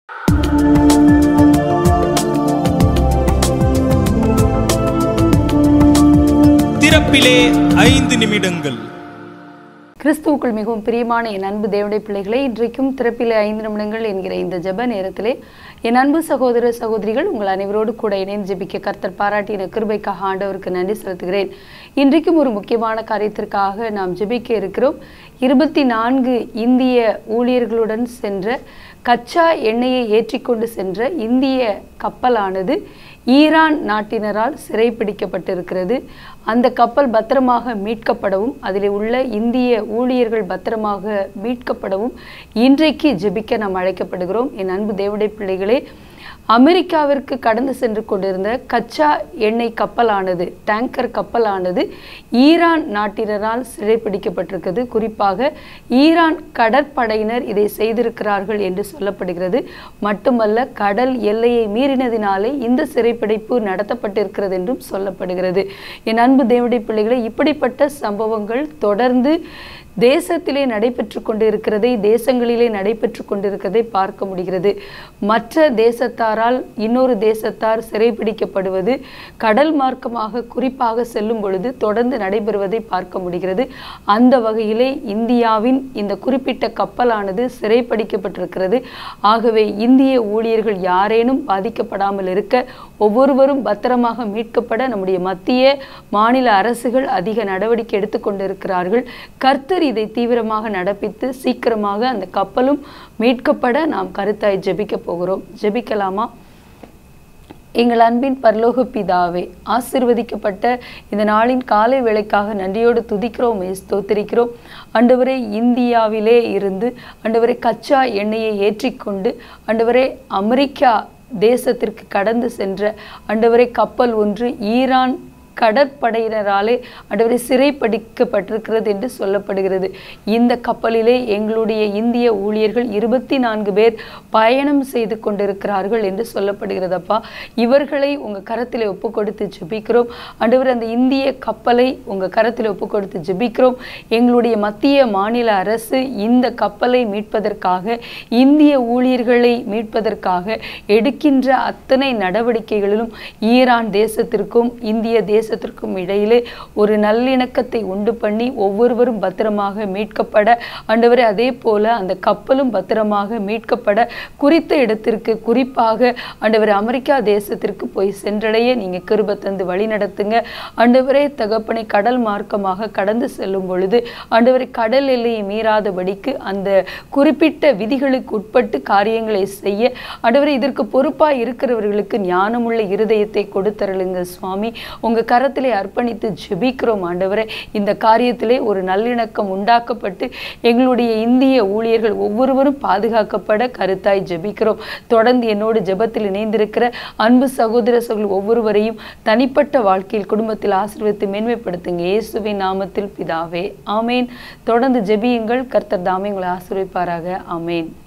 திறப்பிலே ஐந்து நிமிடங்கள் கிறிஸ்துவுக்குள் மிகவும் பிரியமான என் அன்பு தேவனுடைய பிள்ளைகளே இன்றைக்கும் திறப்பிலே ஐந்து நிமிடங்கள் என்கிற இந்த ஜெப நேரத்திலே என் அன்பு சகோதர சகோதரிகள் உங்கள் அனைவரோடு கூட இணைந்து ஜெபிக்க கர்த்தர் பாராட்டின கிருபைக்காக ஆண்டவருக்கு நன்றி செலுத்துகிறேன் இன்றைக்கும் ஒரு முக்கியமான காரியத்திற்காக நாம் ஜெபிக்க இருக்கிறோம் இருபத்தி நான்கு இந்திய ஊழியர்களுடன் சென்ற கச்சா எண்ணெயை ஏற்றிக்கொண்டு சென்ற இந்திய கப்பலானது ஈரான் நாட்டினரால் சிறைப்பிடிக்கப்பட்டிருக்கிறது அந்த கப்பல் பத்திரமாக மீட்கப்படவும் அதில் உள்ள இந்திய ஊழியர்கள் பத்திரமாக மீட்கப்படவும் இன்றைக்கு ஜெபிக்க நாம் அழைக்கப்படுகிறோம் என் அன்பு தேவடைய பிள்ளைகளே அமெரிக்காவிற்கு கடந்து சென்று கொண்டிருந்த கச்சா எண்ணெய் கப்பலானது டேங்கர் கப்பலானது ஈரான் நாட்டினரால் சிறைப்பிடிக்கப்பட்டிருக்கிறது குறிப்பாக ஈரான் கடற்படையினர் இதை செய்திருக்கிறார்கள் என்று சொல்லப்படுகிறது மட்டுமல்ல கடல் எல்லையை மீறினதினாலே இந்த சிறைப்பிடிப்பு நடத்தப்பட்டிருக்கிறது என்றும் சொல்லப்படுகிறது என் அன்பு தேவடைய பிள்ளைகளை இப்படிப்பட்ட சம்பவங்கள் தொடர்ந்து தேசத்திலே நடைபெற்று கொண்டு இருக்கிறதை தேசங்களிலே நடைபெற்று கொண்டிருக்கிறதை பார்க்க முடிகிறது மற்ற தேசத்தாரால் இன்னொரு தேசத்தார் சிறைபிடிக்கப்படுவது கடல் மார்க்கமாக குறிப்பாக செல்லும் பொழுது தொடர்ந்து நடைபெறுவதை பார்க்க முடிகிறது அந்த வகையிலே இந்தியாவின் இந்த குறிப்பிட்ட கப்பலானது சிறைப்பிடிக்கப்பட்டிருக்கிறது ஆகவே இந்திய ஊழியர்கள் யாரேனும் பாதிக்கப்படாமல் இருக்க ஒவ்வொருவரும் பத்திரமாக மீட்கப்பட நம்முடைய மத்திய மாநில அரசுகள் அதிக நடவடிக்கை எடுத்துக்கொண்டிருக்கிறார்கள் கர்த்தர் இதை தீவிரமாக நடப்பித்து சீக்கிரமாக அந்த கப்பலும் மீட்கப்பட நாம் கருத்தாய் ஜெபிக்க போகிறோம் ஜெபிக்கலாமா எங்கள் அன்பின் பரலோக பிதாவே ஆசிர்வதிக்கப்பட்ட இந்த நாளின் காலை வேளைக்காக நன்றியோடு துதிக்கிறோம் ஸ்தோத்திரிக்கிறோம் அண்டவரே இந்தியாவிலே இருந்து அண்டவரே கச்சா எண்ணெயை ஏற்றிக்கொண்டு அண்டவரே அமெரிக்கா தேசத்திற்கு கடந்து சென்ற அண்டவரே கப்பல் ஒன்று ஈரான் கடற்படையினராலே அண்டவரை சிறைப்படிக்கப்பட்டிருக்கிறது என்று சொல்லப்படுகிறது இந்த கப்பலிலே எங்களுடைய இந்திய ஊழியர்கள் இருபத்தி நான்கு பேர் பயணம் செய்து கொண்டிருக்கிறார்கள் என்று சொல்லப்படுகிறதப்பா இவர்களை உங்கள் கரத்தில் ஒப்பு கொடுத்து ஜெபிக்கிறோம் அண்டவர் அந்த இந்திய கப்பலை உங்கள் கரத்தில் ஒப்பு கொடுத்து ஜெபிக்கிறோம் எங்களுடைய மத்திய மாநில அரசு இந்த கப்பலை மீட்பதற்காக இந்திய ஊழியர்களை மீட்பதற்காக எடுக்கின்ற அத்தனை நடவடிக்கைகளிலும் ஈரான் தேசத்திற்கும் இந்திய தேச தேசத்திற்கும் இடையிலே ஒரு நல்லிணக்கத்தை உண்டு பண்ணி ஒவ்வொருவரும் பத்திரமாக மீட்கப்பட ஆண்டவரே அதே போல அந்த கப்பலும் பத்திரமாக மீட்கப்பட குறித்த இடத்திற்கு குறிப்பாக ஆண்டவர் அமெரிக்கா தேசத்திற்கு போய் சென்றடைய நீங்க கிருப தந்து வழி நடத்துங்க ஆண்டவரே தகப்பனை கடல் மார்க்கமாக கடந்து செல்லும் பொழுது ஆண்டவரை கடல் எல்லையை மீறாதபடிக்கு அந்த குறிப்பிட்ட விதிகளுக்கு உட்பட்டு காரியங்களை செய்ய ஆண்டவரை இதற்கு பொறுப்பாக இருக்கிறவர்களுக்கு ஞானமுள்ள இருதயத்தை கொடுத்தருளுங்க சுவாமி உங்க கரத்திலே அர்ப்பணித்து ஜெபிக்கிறோம் ஆண்டவரே இந்த காரியத்திலே ஒரு நல்லிணக்கம் உண்டாக்கப்பட்டு எங்களுடைய இந்திய ஊழியர்கள் ஒவ்வொருவரும் பாதுகாக்கப்பட கருத்தாய் ஜெபிக்கிறோம் தொடர்ந்து என்னோடு ஜெபத்தில் இணைந்திருக்கிற அன்பு சகோதர சகோதரி ஒவ்வொருவரையும் தனிப்பட்ட வாழ்க்கையில் குடும்பத்தில் ஆசீர்வதித்து மேன்மைப்படுத்துங்க இயேசுவின் நாமத்தில் பிதாவே ஆமேன் தொடர்ந்து ஜெபியுங்கள் கர்த்தர் தாமே உங்களை ஆசீர்விப்பாராக ஆமேன்